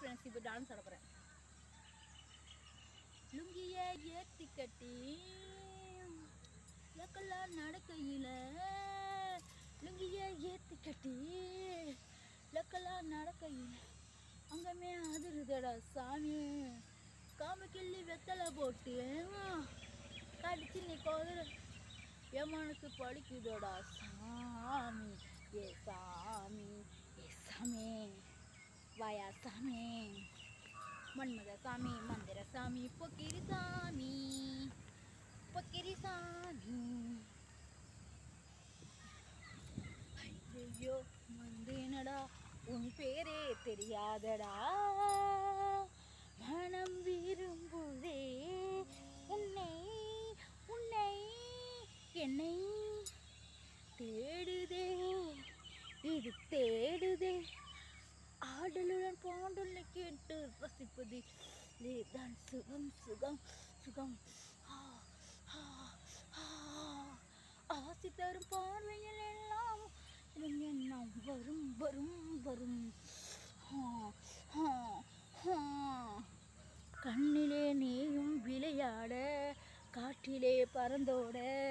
Friends இப்போ dance ஆட போகிறேன் லுங்கிய ஏத்தி கட்டி லக்கெல்லாம் நடக்கையில் லுங்கிய ஏத்தி கட்டி லக்கெல்லாம் நடக்கையில் அங்கமே அதிருதடா சாமி காம கிள்ளி வெத்தலை போட்டு கடிச்சு நீ கோதுற என் மனசு பழிக்குதோடா சாமி ஏ சாமி ஏ சாமி வாயா சாமி மன்மத சாமி மந்திர சாமி பொக்கிரி சாமி பொக்கிரி சாமி ஐயோ வந்தேனடா உன் பேரே தெரியாதடா மனம் விரும்புதே உன்னை உன்னை என்னை தேடுதே இது தேடுதே ஆடலுடன் பாடலை கேட்டு ரசிப்பது லேதான் சுகம் சுகம் சுகம் ஆ, ஆ, ஆ. ஆசை தரும் பார்வையில் எல்லாம் என் எண்ணம் வரும் வரும் வரும் ஆ, ஆ, ஆ. கண்ணிலே நீயும் விளையாட காற்றிலே பறந்தோட